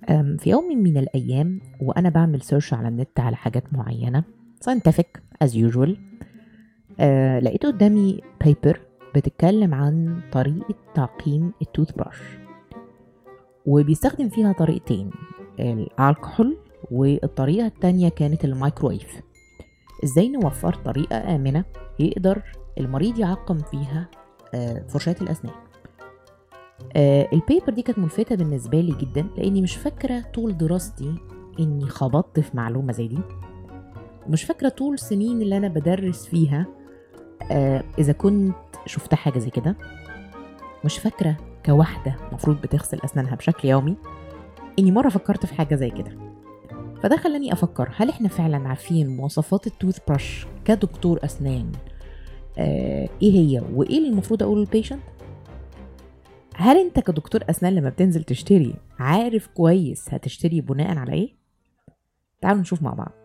أم، في يوم من الأيام وأنا بعمل سيرش على النت على حاجات معينة scientific as usual أه لقيت قدامي بيبر بتتكلم عن طريقة تعقيم التوث براش وبيستخدم فيها طريقتين الكحول والطريقة التانية كانت الميكرويف ازاي نوفر طريقة آمنة يقدر المريض يعقم فيها آه، فرشاة الأسنان آه، البيبر دي كانت ملفتة بالنسبة لي جدا لأني مش فاكرة طول دراستي إني خبطت في معلومة زي دي ومش فاكرة طول السنين اللي أنا بدرس فيها آه، إذا كنت شفت حاجة زي كده مش فاكرة كواحدة مفروض بتغسل أسنانها بشكل يومي إني مرة فكرت في حاجة زي كده فده خلاني أفكر هل إحنا فعلا عارفين مواصفات التوث براش كدكتور أسنان آه إيه هي وإيه اللي المفروض أقوله للبيشنت هل أنت كدكتور أسنان لما بتنزل تشتري عارف كويس هتشتري بناء على إيه؟ تعالوا نشوف مع بعض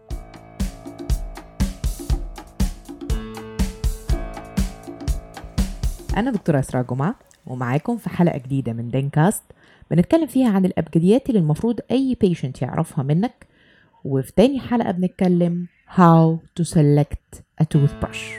أنا دكتورة إسراء جمعة ومعاكم في حلقة جديدة من دينكاست بنتكلم فيها عن الأبجديات اللي المفروض أي بيشنت يعرفها منك وفي تاني حلقة بنتكلم how to select a toothbrush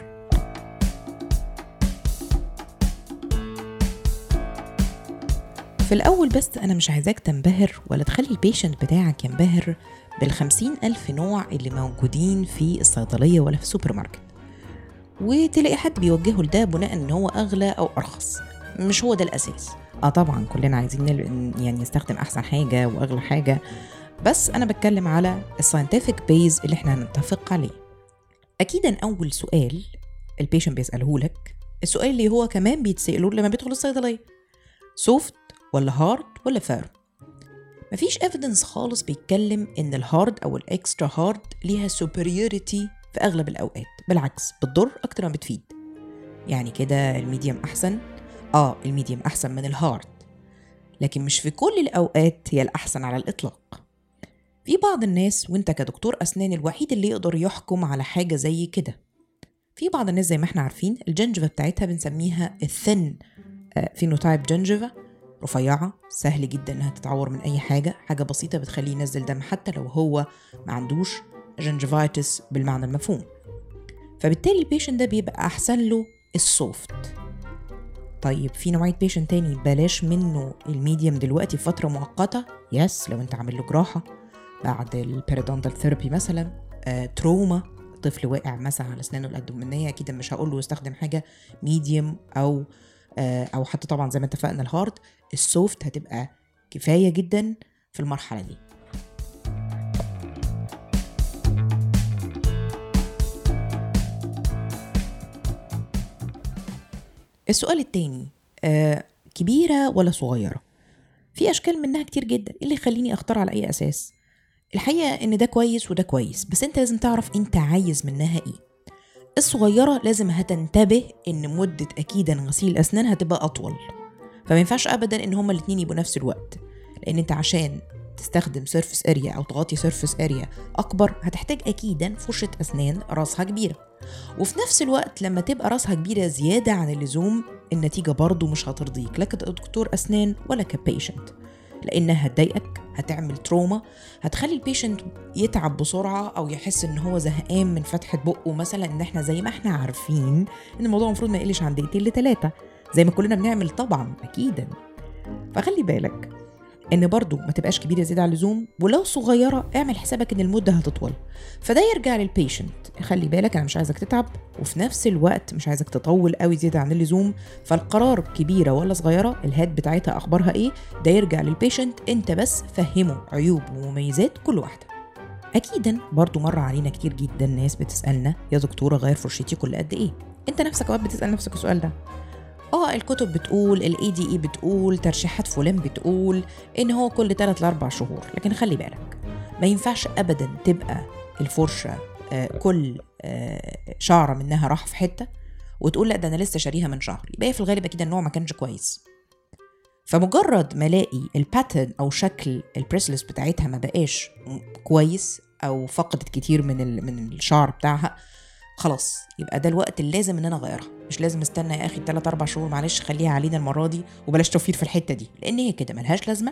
في الأول بس أنا مش عايزاك تنبهر ولا تخلي البيشنت بتاعك ينبهر بالخمسين ألف نوع اللي موجودين في الصيدلية ولا في السوبر ماركت وتلاقي حد بيوجهه لده بناء ان هو اغلى او ارخص مش هو ده الاساس اه طبعا كلنا عايزين نل... يعني نستخدم احسن حاجه واغلى حاجه بس انا بتكلم على الساينتفك بيز اللي احنا هنتفق عليه اكيدا اول سؤال البيشنت بيساله لك السؤال اللي هو كمان بيتساله لما بيدخل الصيدليه سوفت ولا هارد ولا فيرم مفيش ايفيدنس خالص بيتكلم ان الهارد او الاكسترا هارد ليها سوبريوريتي في اغلب الاوقات بالعكس بتضر اكتر ما بتفيد يعني كده الميديم احسن اه الميديم احسن من الهارد لكن مش في كل الاوقات هي الاحسن على الاطلاق في بعض الناس وانت كدكتور اسنان الوحيد اللي يقدر يحكم على حاجه زي كده في بعض الناس زي ما احنا عارفين الجنجفة بتاعتها بنسميها الثن فينوتايب جنجفة رفيعة سهل جدا انها تتعور من اي حاجة حاجة بسيطة بتخليه ينزل دم حتى لو هو ما عندوش جنجفايتس بالمعنى المفهوم فبالتالي البيشنت ده بيبقى احسن له السوفت طيب في نوعية بيشنت تاني بلاش منه الميديم دلوقتي في فترة مؤقتة يس لو انت عامل له جراحة بعد البيريدونتال ثيرابي مثلا آه، تروما طفل واقع مثلا على اسنانه القدمانية اكيد مش هقول له يستخدم حاجة ميديم او آه، او حتى طبعا زي ما اتفقنا الهارد السوفت هتبقى كفاية جدا في المرحلة دي السؤال التاني آه كبيرة ولا صغيرة؟ في أشكال منها كتير جدا إيه اللي يخليني أختار على أي أساس؟ الحقيقة إن ده كويس وده كويس بس أنت لازم تعرف أنت عايز منها إيه الصغيرة لازم هتنتبه إن مدة أكيدا غسيل الأسنان هتبقى أطول فما ينفعش أبدا إن هما الاتنين يبقوا نفس الوقت لأن أنت عشان تستخدم سيرفس اريا أو تغطي سيرفس اريا أكبر هتحتاج أكيدا فرشة أسنان راسها كبيرة وفي نفس الوقت لما تبقى راسها كبيرة زيادة عن اللزوم النتيجة برضو مش هترضيك لا كدكتور أسنان ولا كبيشنت لأنها هتضايقك هتعمل تروما هتخلي البيشنت يتعب بسرعة أو يحس إن هو زهقان من فتحة بقه مثلا إن إحنا زي ما إحنا عارفين إن الموضوع المفروض ما يقلش عن دقيقتين لتلاتة زي ما كلنا بنعمل طبعا أكيدا فخلي بالك ان برضو ما تبقاش كبيره زياده عن اللزوم ولو صغيره اعمل حسابك ان المده هتطول فده يرجع للبيشنت خلي بالك انا مش عايزك تتعب وفي نفس الوقت مش عايزك تطول قوي زياده عن اللزوم فالقرار كبيره ولا صغيره الهاد بتاعتها اخبارها ايه ده يرجع للبيشنت انت بس فهمه عيوب ومميزات كل واحده اكيدا برضو مر علينا كتير جدا ناس بتسالنا يا دكتوره غير فرشتي كل قد ايه انت نفسك اوقات بتسال نفسك السؤال ده اه الكتب بتقول الاي دي اي بتقول ترشيحات فلان بتقول ان هو كل 3 ل 4 شهور لكن خلي بالك ما ينفعش ابدا تبقى الفرشه آه كل آه شعره منها راح في حته وتقول لا ده انا لسه شاريها من شهر يبقى هي في الغالب اكيد النوع ما كانش كويس فمجرد ما الاقي الباترن او شكل البريسلس بتاعتها ما بقاش كويس او فقدت كتير من ال- من الشعر بتاعها خلاص يبقى ده الوقت اللي لازم ان انا اغيرها مش لازم استنى يا اخي 3 4 شهور معلش خليها علينا المره دي وبلاش توفير في الحته دي لان هي كده ملهاش لازمه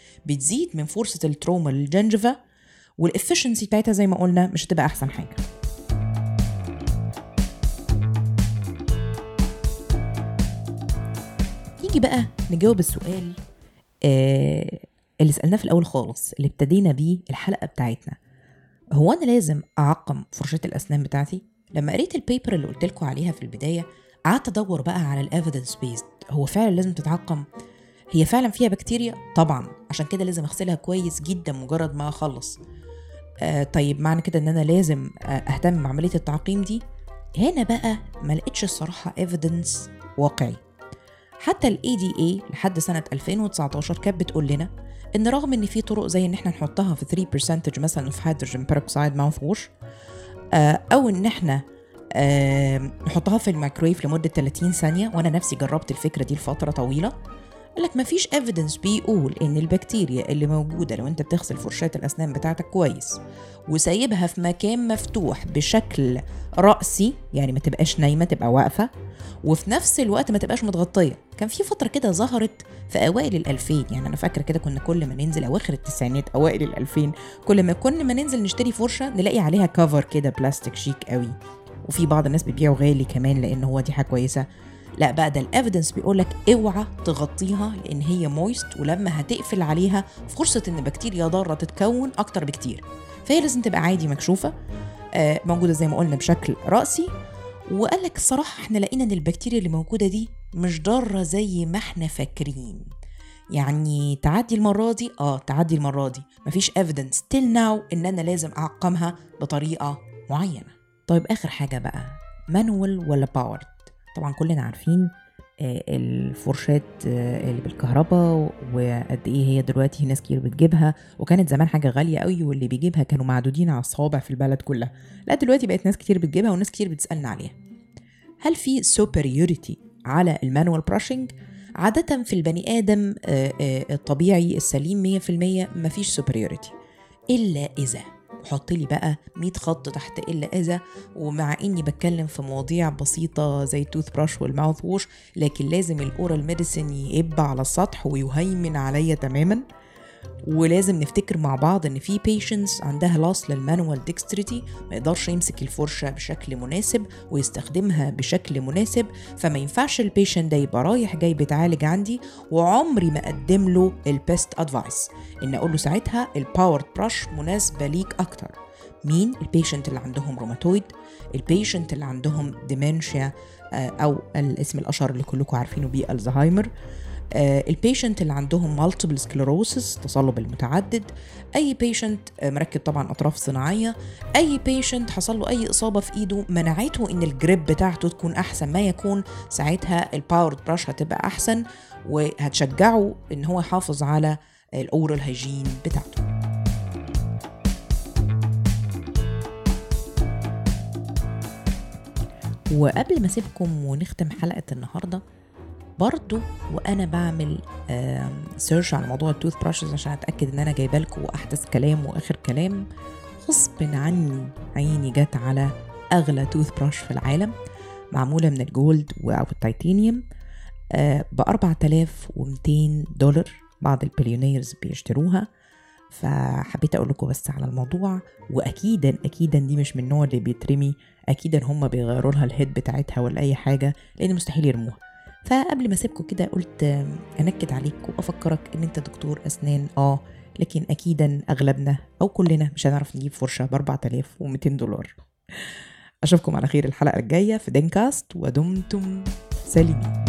بتزيد من فرصه التروما للجنجفه والافشنسي بتاعتها زي ما قلنا مش هتبقى احسن حاجه نيجي بقى نجاوب السؤال آه اللي سألناه في الأول خالص اللي ابتدينا بيه الحلقة بتاعتنا هو أنا لازم أعقم فرشاة الأسنان بتاعتي؟ لما قريت البيبر اللي قلت لكم عليها في البداية قعدت أدور بقى على الإيفيدنس بيزد هو فعلا لازم تتعقم؟ هي فعلا فيها بكتيريا؟ طبعا عشان كده لازم أغسلها كويس جدا مجرد ما أخلص آه طيب معنى كده إن أنا لازم آه أهتم بعملية التعقيم دي؟ هنا بقى ما لقيتش الصراحة ايفيدنس واقعي حتى ال ADA لحد سنة 2019 كانت بتقول لنا إن رغم إن في طرق زي إن إحنا نحطها في 3% مثلا في هيدروجين بيروكسيد ماوث ووش أو إن إحنا آه نحطها في الميكرويف لمدة 30 ثانية وأنا نفسي جربت الفكرة دي لفترة طويلة قال لك مفيش ايفيدنس بيقول ان البكتيريا اللي موجوده لو انت بتغسل فرشاه الاسنان بتاعتك كويس وسايبها في مكان مفتوح بشكل راسي يعني ما تبقاش نايمه تبقى واقفه وفي نفس الوقت ما تبقاش متغطيه كان في فتره كده ظهرت في اوائل الألفين يعني انا فاكره كده كنا كل ما ننزل اواخر التسعينات اوائل الألفين كل ما كنا ما ننزل نشتري فرشه نلاقي عليها كفر كده بلاستيك شيك قوي وفي بعض الناس بيبيعوا غالي كمان لان هو دي حاجه كويسه لا بقى ده الافيدنس بيقول لك اوعى تغطيها لان هي مويست ولما هتقفل عليها فرصه ان بكتيريا ضاره تتكون اكتر بكتير فهي لازم تبقى عادي مكشوفه آه موجوده زي ما قلنا بشكل راسي وقال لك الصراحه احنا لقينا ان البكتيريا اللي موجوده دي مش ضاره زي ما احنا فاكرين يعني تعدي المره دي اه تعدي المره دي مفيش ايفيدنس تيل ناو ان انا لازم اعقمها بطريقه معينه طيب اخر حاجه بقى مانوال ولا باورد طبعا كلنا عارفين الفرشات اللي بالكهرباء وقد ايه هي دلوقتي ناس كتير بتجيبها وكانت زمان حاجه غاليه قوي واللي بيجيبها كانوا معدودين على الصوابع في البلد كلها لا دلوقتي بقت ناس كتير بتجيبها وناس كتير بتسالنا عليها هل في سوبريوريتي على المانوال براشنج عادة في البني آدم الطبيعي السليم 100% مفيش سوبريوريتي إلا إذا حط لي بقى 100 خط تحت الا اذا ومع اني بتكلم في مواضيع بسيطه زي التوث براش والماوث ووش لكن لازم الاورال ميديسن يقب على السطح ويهيمن عليا تماما ولازم نفتكر مع بعض ان في بيشنتس عندها لاس للمانوال ديكستريتي ما يقدرش يمسك الفرشه بشكل مناسب ويستخدمها بشكل مناسب فما ينفعش البيشنت ده يبقى رايح جاي بيتعالج عندي وعمري ما اقدم له البيست ادفايس ان اقول له ساعتها الباورد براش مناسبه ليك اكتر مين البيشنت اللي عندهم روماتويد البيشنت اللي عندهم ديمنشيا او الاسم الاشهر اللي كلكم عارفينه بيه الزهايمر آه البيشنت اللي عندهم مالتيبل سكلروسس تصلب المتعدد اي بيشنت آه مركب طبعا اطراف صناعيه اي بيشنت حصل له اي اصابه في ايده منعته ان الجريب بتاعته تكون احسن ما يكون ساعتها الباورد براش هتبقى احسن وهتشجعه ان هو يحافظ على الاورال هيجين بتاعته وقبل ما اسيبكم ونختم حلقه النهارده برضو وانا بعمل سيرش على موضوع التوث براشز عشان اتاكد ان انا جايبه لكم احدث كلام واخر كلام غصب عني عيني جت على اغلى توث براش في العالم معموله من الجولد او التيتانيوم ب 4200 دولار بعض البليونيرز بيشتروها فحبيت اقول لكم بس على الموضوع واكيدا اكيدا دي مش من النوع اللي بيترمي اكيدا هم بيغيروا لها الهيد بتاعتها ولا اي حاجه لان مستحيل يرموها فقبل ما اسيبكم كده قلت انكد عليك وافكرك ان انت دكتور اسنان اه لكن اكيدا اغلبنا او كلنا مش هنعرف نجيب فرشه ب 4200 دولار اشوفكم على خير الحلقه الجايه في دينكاست ودمتم سالمين